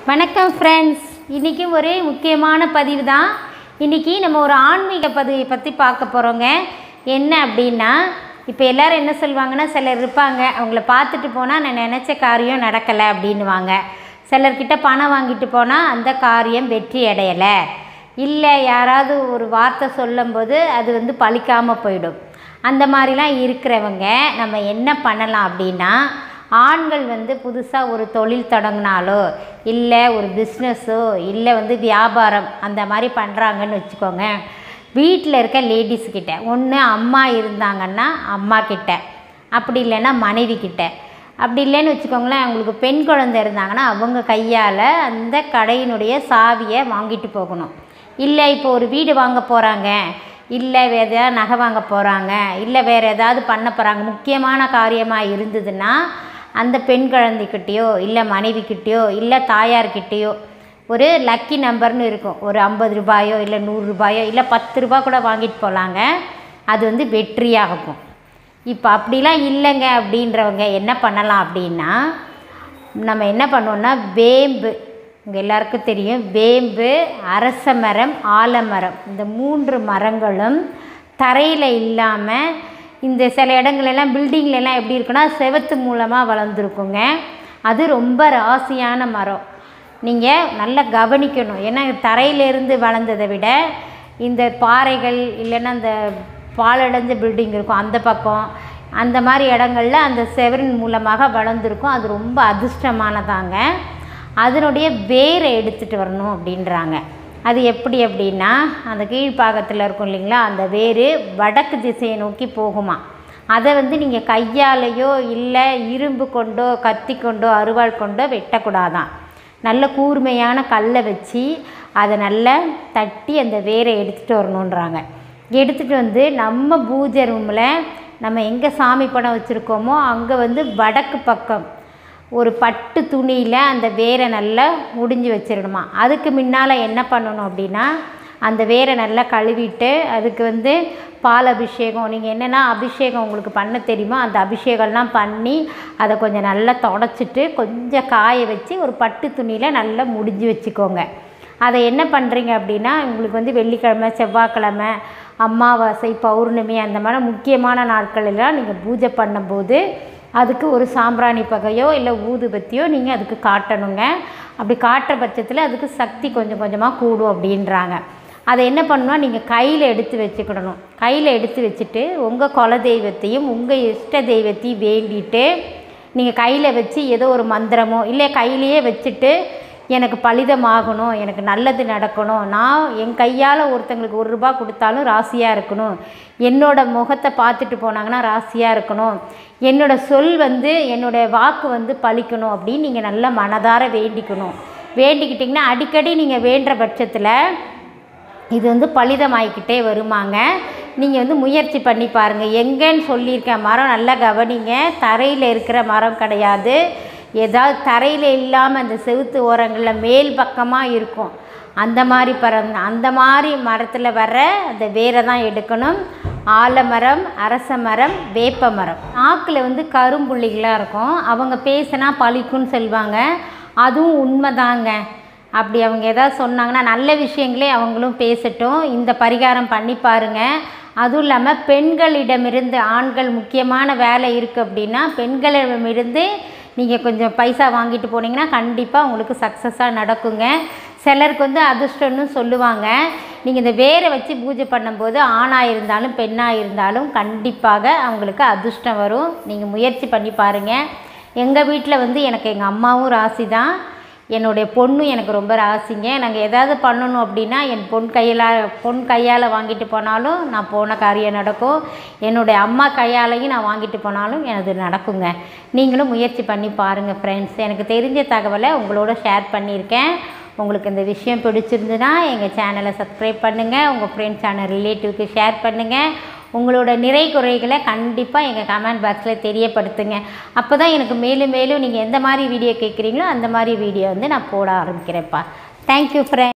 வணக்கம் ஃப்ரெண்ட்ஸ் இன்றைக்கி ஒரு முக்கியமான பதிவு தான் இன்றைக்கி நம்ம ஒரு ஆன்மீக பதிவை பற்றி பார்க்க போகிறோங்க என்ன அப்படின்னா இப்போ எல்லோரும் என்ன சொல்லுவாங்கன்னா சிலர் இருப்பாங்க அவங்கள பார்த்துட்டு போனால் நான் நினச்ச காரியம் நடக்கலை அப்படின்னுவாங்க சிலர்கிட்ட பணம் வாங்கிட்டு போனால் அந்த காரியம் வெற்றி அடையலை இல்லை யாராவது ஒரு வார்த்தை சொல்லும்போது அது வந்து பலிக்காமல் போயிடும் அந்த மாதிரிலாம் இருக்கிறவங்க நம்ம என்ன பண்ணலாம் அப்படின்னா ஆண்கள் வந்து புதுசாக ஒரு தொழில் தொடங்கினாலோ இல்லை ஒரு பிஸ்னஸோ இல்லை வந்து வியாபாரம் அந்த மாதிரி பண்ணுறாங்கன்னு வச்சுக்கோங்க வீட்டில் இருக்க லேடிஸ் கிட்ட ஒன்று அம்மா இருந்தாங்கன்னா அம்மா கிட்ட அப்படி இல்லைன்னா மனைவி கிட்ட அப்படி இல்லைன்னு வச்சுக்கோங்களேன் அவங்களுக்கு பெண் குழந்தை இருந்தாங்கன்னா அவங்க கையால் அந்த கடையினுடைய சாவியை வாங்கிட்டு போகணும் இல்லை இப்போ ஒரு வீடு வாங்க போகிறாங்க இல்லை வேறு ஏதாவது நகை வாங்க போகிறாங்க இல்லை வேறு ஏதாவது பண்ண போகிறாங்க முக்கியமான காரியமாக இருந்ததுன்னா அந்த பெண் குழந்தைக்கிட்டேயோ இல்லை மனைவிக்கிட்டேயோ இல்லை தாயார்கிட்டேயோ ஒரு லக்கி நம்பர்னு இருக்கும் ஒரு ஐம்பது ரூபாயோ இல்லை நூறு ரூபாயோ இல்லை பத்து ரூபா கூட வாங்கிட்டு போகலாங்க அது வந்து வெற்றியாகும் இப்போ அப்படிலாம் இல்லைங்க அப்படின்றவங்க என்ன பண்ணலாம் அப்படின்னா நம்ம என்ன பண்ணுவோம்னா வேம்பு உங்கள் எல்லாருக்கும் தெரியும் வேம்பு அரச மரம் ஆலமரம் இந்த மூன்று மரங்களும் தரையில் இல்லாமல் இந்த சில இடங்களெல்லாம் பில்டிங்லலாம் எப்படி இருக்குன்னா செவத்து மூலமாக வளர்ந்துருக்குங்க அது ரொம்ப ராசியான மரம் நீங்கள் நல்லா கவனிக்கணும் ஏன்னா தரையிலேருந்து வளர்ந்ததை விட இந்த பாறைகள் இல்லைன்னா இந்த பாலடைஞ்ச பில்டிங் இருக்கும் அந்த பக்கம் அந்த மாதிரி இடங்கள்ல அந்த செவரின் மூலமாக வளர்ந்துருக்கும் அது ரொம்ப அதிர்ஷ்டமானதாங்க அதனுடைய வேரை எடுத்துகிட்டு வரணும் அப்படின்றாங்க அது எப்படி அப்படின்னா அந்த கீழ்ப்பாகத்தில் இருக்கும் இல்லைங்களா அந்த வேர் வடக்கு திசையை நோக்கி போகுமா அதை வந்து நீங்கள் கையாலேயோ இல்லை இரும்பு கொண்டோ கத்தி கொண்டோ அருவாள் கொண்டோ வெட்டக்கூடாதான் நல்ல கூர்மையான கல்லை வச்சு அதை நல்லா தட்டி அந்த வேரை எடுத்துகிட்டு வரணுன்றாங்க எடுத்துகிட்டு வந்து நம்ம பூஜை ரூமில் நம்ம எங்கே சாமி படம் வச்சுருக்கோமோ அங்கே வந்து வடக்கு பக்கம் ஒரு பட்டு துணியில் அந்த வேரை நல்லா முடிஞ்சு வச்சிடணுமா அதுக்கு முன்னால் என்ன பண்ணணும் அப்படின்னா அந்த வேரை நல்லா கழுவிட்டு அதுக்கு வந்து பால் அபிஷேகம் நீங்கள் என்னென்னா அபிஷேகம் உங்களுக்கு பண்ண தெரியுமோ அந்த அபிஷேகம்லாம் பண்ணி அதை கொஞ்சம் நல்லா தொடச்சிட்டு கொஞ்சம் காய வச்சு ஒரு பட்டு துணியில் நல்லா முடிஞ்சு வச்சுக்கோங்க அதை என்ன பண்ணுறீங்க அப்படின்னா உங்களுக்கு வந்து வெள்ளிக்கிழமை செவ்வாய்க்கிழமை அமாவாசை பௌர்ணமி அந்த மாதிரி முக்கியமான நாட்களெல்லாம் நீங்கள் பூஜை பண்ணும்போது அதுக்கு ஒரு சாம்பிராணி பகையோ இல்லை ஊதுபத்தியோ நீங்கள் அதுக்கு காட்டணுங்க அப்படி காட்டுற பட்சத்தில் அதுக்கு சக்தி கொஞ்சம் கொஞ்சமாக கூடும் அப்படின்றாங்க அதை என்ன பண்ணணும் நீங்கள் கையில் எடுத்து வச்சுக்கிடணும் கையில் எடுத்து வச்சுட்டு உங்கள் குல தெய்வத்தையும் உங்கள் இஷ்ட தெய்வத்தையும் வேண்டிட்டு நீங்கள் கையில் வச்சு ஏதோ ஒரு மந்திரமோ இல்லை கையிலையே வச்சுட்டு எனக்கு பலிதமாகணும் எனக்கு நல்லது நடக்கணும் நான் என் கையால் ஒருத்தங்களுக்கு ஒரு ரூபா கொடுத்தாலும் ராசியாக இருக்கணும் என்னோடய முகத்தை பார்த்துட்டு போனாங்கன்னா ராசியாக இருக்கணும் என்னோடய சொல் வந்து என்னோடய வாக்கு வந்து பழிக்கணும் அப்படின்னு நீங்கள் நல்லா மனதார வேண்டிக்கணும் வேண்டிக்கிட்டிங்கன்னா அடிக்கடி நீங்கள் வேண்டுற பட்சத்தில் இது வந்து பலிதமாகிக்கிட்டே வருமாங்க நீங்கள் வந்து முயற்சி பண்ணி பாருங்கள் எங்கேன்னு சொல்லியிருக்கேன் மரம் நல்லா கவனிங்க தரையில் இருக்கிற மரம் கிடையாது ஏதாவது தரையில் இல்லாமல் அந்த செவுத்து ஓரங்களில் மேல் பக்கமாக இருக்கும் அந்த மாதிரி பரம் அந்த மாதிரி மரத்தில் வர்ற அந்த வேரை தான் எடுக்கணும் ஆலமரம் அரச மரம் வேப்ப மரம் நாக்கில் வந்து கரும்புள்ளிகளாக இருக்கும் அவங்க பேசினா பழிக்கும்னு சொல்லுவாங்க அதுவும் உண்மைதாங்க அப்படி அவங்க எதாவது சொன்னாங்கன்னா நல்ல விஷயங்களே அவங்களும் பேசட்டும் இந்த பரிகாரம் பண்ணி பாருங்கள் அதுவும் இல்லாமல் பெண்களிடமிருந்து ஆண்கள் முக்கியமான வேலை இருக்குது அப்படின்னா பெண்களிடமிருந்து நீங்கள் கொஞ்சம் பைசா வாங்கிட்டு போனீங்கன்னா கண்டிப்பாக உங்களுக்கு சக்ஸஸாக நடக்குங்க சிலருக்கு வந்து அதிர்ஷ்டம்னு சொல்லுவாங்க நீங்கள் இந்த வேரை வச்சு பூஜை பண்ணும்போது ஆணாக இருந்தாலும் பெண்ணாக இருந்தாலும் கண்டிப்பாக அவங்களுக்கு அதிர்ஷ்டம் வரும் நீங்கள் முயற்சி பண்ணி பாருங்கள் எங்கள் வீட்டில் வந்து எனக்கு எங்கள் அம்மாவும் ராசி தான் என்னுடைய பொண்ணும் எனக்கு ரொம்ப ராசிங்க நாங்கள் எதாவது பண்ணணும் அப்படின்னா என் பொன் கையில் பொன் கையால் வாங்கிட்டு போனாலும் நான் போன காரியம் நடக்கும் என்னுடைய அம்மா கையாலையும் நான் வாங்கிட்டு போனாலும் எனது நடக்குங்க நீங்களும் முயற்சி பண்ணி பாருங்கள் ஃப்ரெண்ட்ஸ் எனக்கு தெரிஞ்ச தகவலை உங்களோட ஷேர் பண்ணியிருக்கேன் உங்களுக்கு இந்த விஷயம் பிடிச்சிருந்துன்னா எங்கள் சேனலை சப்ஸ்கிரைப் பண்ணுங்கள் உங்கள் ஃப்ரெண்ட்ஸ் சேனல் ரிலேட்டிவ்க்கு ஷேர் பண்ணுங்கள் உங்களோட நிறை குறைகளை கண்டிப்பாக எங்கள் கமெண்ட் பாக்ஸில் தெரியப்படுத்துங்க அப்போ தான் எனக்கு மேலும் மேலும் நீங்கள் எந்த மாதிரி வீடியோ கேட்குறீங்களோ அந்த மாதிரி வீடியோ வந்து நான் போட ஆரம்பிக்கிறேன்ப்பா தேங்க்யூ ஃப்ரெண்ட்